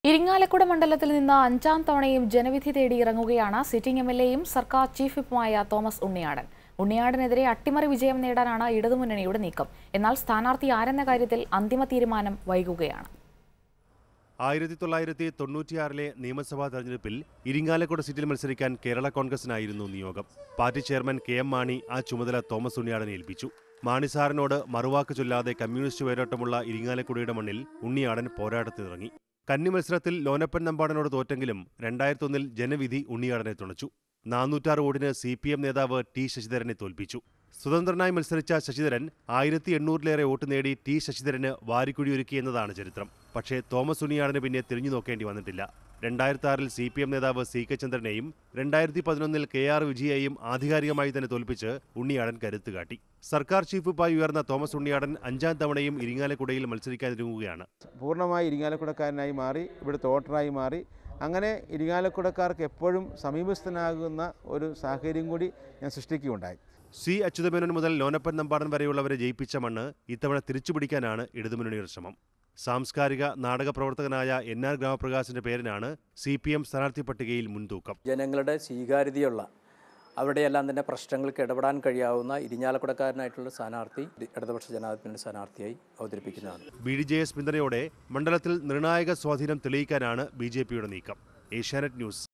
ഇരിങ്ങാലക്കുട മണ്ഡലത്തിൽ നിന്ന് അഞ്ചാം തവണയും ജനവിധി തേടി ഇറങ്ങുകയാണ് സിറ്റിംഗ് എം എൽ എയും സർക്കാർ ചീഫ് വിപ്പുമായ തോമസ് ഉണ്ണിയാടൻ ഉണ്ണിയാടനെതിരെ അട്ടിമറി വിജയം നേടാനാണ് ഇടതുമുന്നണിയുടെ നീക്കം എന്നാൽ സ്ഥാനാർത്ഥി ആരെന്ന കാര്യത്തിൽ അന്തിമ തീരുമാനം വൈകുകയാണ് ആയിരത്തി തൊള്ളായിരത്തി തൊണ്ണൂറ്റിയാറിലെ നിയമസഭാ തെരഞ്ഞെടുപ്പിൽ ഇരിങ്ങാലക്കുട സീറ്റിൽ മത്സരിക്കാൻ കേരള കോൺഗ്രസിനായിരുന്നു നിയോഗം party chairman K M Mani ആ ചുമതല തോമസ് ഉണ്ണിയാടനെ ഏൽപ്പിച്ചു മാണി സാറിനോട് മറുവാക്ക് ചൊല്ലാതെ കമ്മ്യൂണിസ്റ്റ് വേരോട്ടമുള്ള ഇരിങ്ങാലക്കുടയുടെ മണ്ണിൽ ഉണ്ണിയാടൻ പോരാട്ടത്തിനിറങ്ങി കന്നി മത്സരത്തിൽ ലോനപ്പൻ നമ്പാടനോട് തോറ്റെങ്കിലും രണ്ടായിരത്തി ഒന്നിൽ ജനവിധി ഉണ്ണിയാടനെ തുണച്ചു നാനൂറ്റാറ് വോട്ടിന് സി പി എം നേതാവ് ടി ശശിധരനെ തോൽപ്പിച്ചു സ്വതന്ത്രനായി മത്സരിച്ച ശശിധരൻ ആയിരത്തി എണ്ണൂറിലേറെ വോട്ട് നേടി ടി ശശിധരന് വാരിക്കുഴിയൊരുക്കി എന്നതാണ് ചരിത്രം പക്ഷേ തോമസ് ഉണ്ണിയാടന് പിന്നെ തിരിഞ്ഞു നോക്കേണ്ടി വന്നിട്ടില്ല രണ്ടായിരത്തി ആറിൽ സി പി എം നേതാവ് സി കെ ചന്ദ്രനെയും രണ്ടായിരത്തി പതിനൊന്നിൽ കെ ആർ വിജയെയും ആധികാരികമായി തന്നെ തോൽപ്പിച്ച് ഉണ്ണിയാടൻ കരുത്ത് കാട്ടി സർക്കാർ ചീഫ് വിപ്പായി ഉയർന്ന തോമസ് ഉണ്ണിയാടൻ അഞ്ചാം തവണയും ഇരിങ്ങാലക്കുടയിൽ മത്സരിക്കാനിരുങ്ങുകയാണ് പൂർണ്ണമായി ഇരിങ്ങാലക്കുടക്കാരനായി മാറി ഇവിടുത്തെ വോട്ടറായി മാറി അങ്ങനെ ഇരിങ്ങാലക്കുടക്കാർക്ക് എപ്പോഴും സമീപസ്ഥനാകുന്ന ഒരു സാഹചര്യം കൂടി ഞാൻ സൃഷ്ടിക്കുകയുണ്ടായി സി അച്യുതമേനോൻ മുതൽ ലോനപ്പൻ നമ്പാടൻ വരെയുള്ളവരെ ജയിപ്പിച്ച മണ്ണ് ഇത്തവണ തിരിച്ചുപിടിക്കാനാണ് ഇടതുമുന്നണിയുടെ ശ്രമം സാംസ്കാരിക നാടക പ്രവർത്തകനായ എൻ ആർ ഗ്രാമപ്രകാശിന്റെ പേരിനാണ് സി പി എം സ്ഥാനാർത്ഥി പട്ടികയിൽ മുൻതൂക്കം ജനങ്ങളുടെ സ്വീകാര്യതയുള്ള അവിടെയെല്ലാം തന്നെ പ്രശ്നങ്ങൾക്ക് ഇടപെടാൻ കഴിയാവുന്ന ഇരിഞ്ഞാലക്കുടക്കാരനായിട്ടുള്ള സ്ഥാനാർത്ഥി ഇടതുപക്ഷ ജനാധിപത്യ സ്ഥാനാർത്ഥിയായി അവതരിപ്പിക്കുന്നതാണ് ബി ഡി ജെ എസ് പിന്തുണയോടെ മണ്ഡലത്തിൽ നിർണായക സ്വാധീനം തെളിയിക്കാനാണ് ബി ജെ പിയുടെ നീക്കം ഏഷ്യാനെറ്റ് ന്യൂസ്